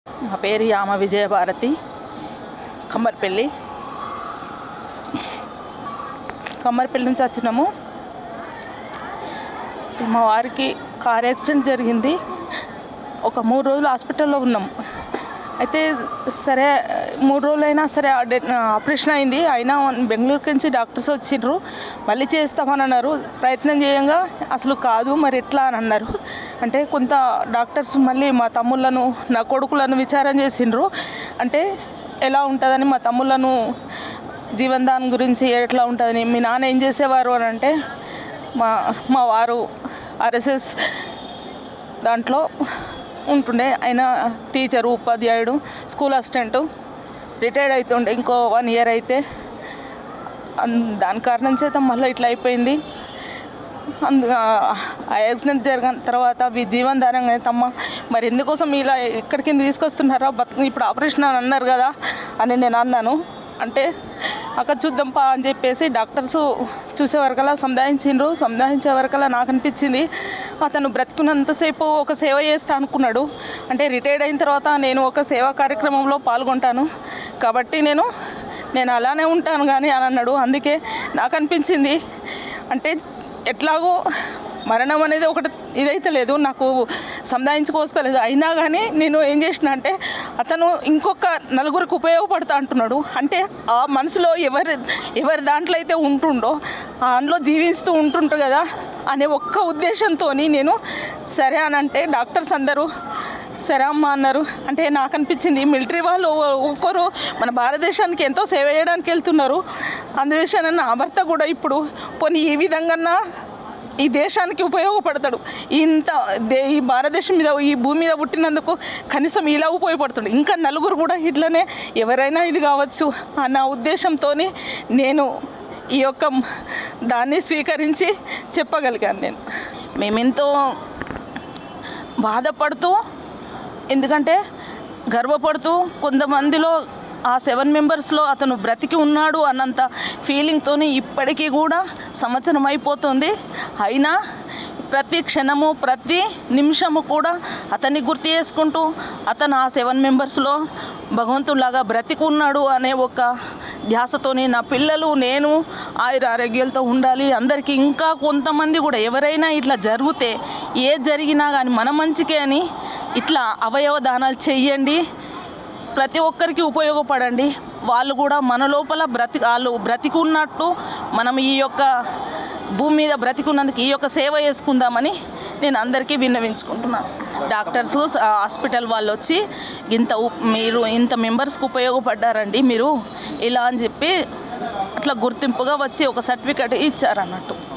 నా పేరు యామ విజయభారతి కమ్మర్పల్లి కమ్మర్పల్లి నుంచి వచ్చినాము మా వారికి కార్ యాక్సిడెంట్ జరిగింది ఒక మూడు రోజులు హాస్పిటల్లో ఉన్నాం అయితే సరే మూడు రోజులైనా సరే అడే- ఆపరేషన్ అయింది అయినా బెంగళూరుకి నుంచి డాక్టర్స్ వచ్చిండ్రు మళ్ళీ చేస్తామని అన్నారు ప్రయత్నం చేయంగా అసలు కాదు మరి ఎట్లా అని అన్నారు అంటే కొంత డాక్టర్స్ మళ్ళీ మా తమ్ముళ్ళను నా కొడుకులను విచారం చేసిండ్రు అంటే ఎలా ఉంటుందని మా తమ్ముళ్ళను జీవనదాన్ గురించి ఎట్లా ఉంటుందని మీ నాన్న ఏం చేసేవారు అని అంటే మా మా వారు ఆర్ఎస్ఎస్ దాంట్లో ఉంటుండే ఆయన టీచరు ఉపాధ్యాయుడు స్కూల్ అసిస్టెంట్ రిటైర్డ్ అవుతుండే ఇంకో వన్ ఇయర్ అయితే అన్- దాని కారణం చేత మళ్ళీ ఇట్లా అయిపోయింది అందు ఆ యాక్సిడెంట్ జరిగిన తర్వాత మీ జీవన్ ధారంగా తమ్మ మరి ఎందుకోసం ఇలా ఇక్కడికి తీసుకొస్తున్నారా బతుకు ఇప్పుడు ఆపరేషన్ అని అన్నారు కదా అని నేను అన్నాను అంటే అక్కడ చూద్దాంపా అని చెప్పేసి డాక్టర్స్ చూసే వరకల్లా సంధానించిండ్రు సంధానించే వరకల్లా నాకు అనిపించింది అతను బ్రతికున్నంతసేపు ఒక సేవ చేస్తా అనుకున్నాడు అంటే రిటైర్డ్ అయిన తర్వాత నేను ఒక సేవా కార్యక్రమంలో పాల్గొంటాను కాబట్టి నేను నేను అలానే ఉంటాను కానీ అని అన్నాడు అందుకే నాకు అనిపించింది అంటే ఎట్లాగో మరణం అనేది ఒకటి ఇదైతే లేదు నాకు సంధానించుకోవస్తలేదు అయినా కానీ నేను ఏం చేసిన అంటే అతను ఇంకొక నలుగురికి ఉపయోగపడతా అంటున్నాడు అంటే ఆ మనసులో ఎవరి ఎవరి దాంట్లో అయితే ఉంటుండో ఆ అందులో జీవిస్తూ ఉంటుంటారు కదా అనే ఒక్క ఉద్దేశంతో నేను సరే అని అంటే డాక్టర్స్ అందరూ సరే అమ్మ అన్నారు అంటే నాకు అనిపించింది మిలిటరీ వాళ్ళు ఒక్కరు మన భారతదేశానికి ఎంతో సేవ చేయడానికి వెళ్తున్నారు అందువిషయాన్ని నా భర్త కూడా ఇప్పుడు పోనీ ఈ విధంగా ఈ దేశానికి ఉపయోగపడతాడు ఇంత దే- ఈ భారతదేశం మీద ఈ భూమి మీద పుట్టినందుకు కనీసం ఇలా ఉపయోగపడుతుంది ఇంకా నలుగురు కూడా ఇట్లనే ఎవరైనా ఇది కావచ్చు అన్న ఉద్దేశంతో నేను ఈ యొక్క దాన్ని స్వీకరించి చెప్పగలిగాను నేను మేమెంతో బాధపడుతూ ఎందుకంటే గర్వపడుతూ కొంతమందిలో ఆ సెవెన్ మెంబర్స్లో అతను బ్రతికి ఉన్నాడు అన్నంత ఫీలింగ్తో ఇప్పటికీ కూడా సంవత్సరం అయిపోతుంది అయినా ప్రతి క్షణము ప్రతి నిమిషము కూడా అతన్ని గుర్తు చేసుకుంటూ అతను ఆ సెవెన్ మెంబర్స్లో భగవంతులాగా బ్రతికి ఉన్నాడు అనే ఒక ధ్యాసతోని నా పిల్లలు నేను ఆయుర ఆరోగ్యాలతో ఉండాలి అందరికీ ఇంకా కొంతమంది కూడా ఎవరైనా ఇట్లా జరిగితే ఏ జరిగినా కానీ మన మంచికే అని ఇట్లా అవయవ దానాలు చెయ్యండి ప్రతి ఒక్కరికి ఉపయోగపడండి వాళ్ళు కూడా మన లోపల బ్రతి వాళ్ళు బ్రతికి ఉన్నట్టు మనం ఈ యొక్క భూమి మీద బ్రతికున్నందుకు ఈ యొక్క సేవ చేసుకుందామని నేను అందరికీ విన్నవించుకుంటున్నాను డాక్టర్స్ హాస్పిటల్ వాళ్ళు వచ్చి ఇంత ఉ- మీరు ఇంత మెంబర్స్కి ఉపయోగపడ్డారండి మీరు ఇలా అని చెప్పి అట్లా గుర్తింపుగా వచ్చి ఒక సర్టిఫికెట్ ఇచ్చారన్నట్టు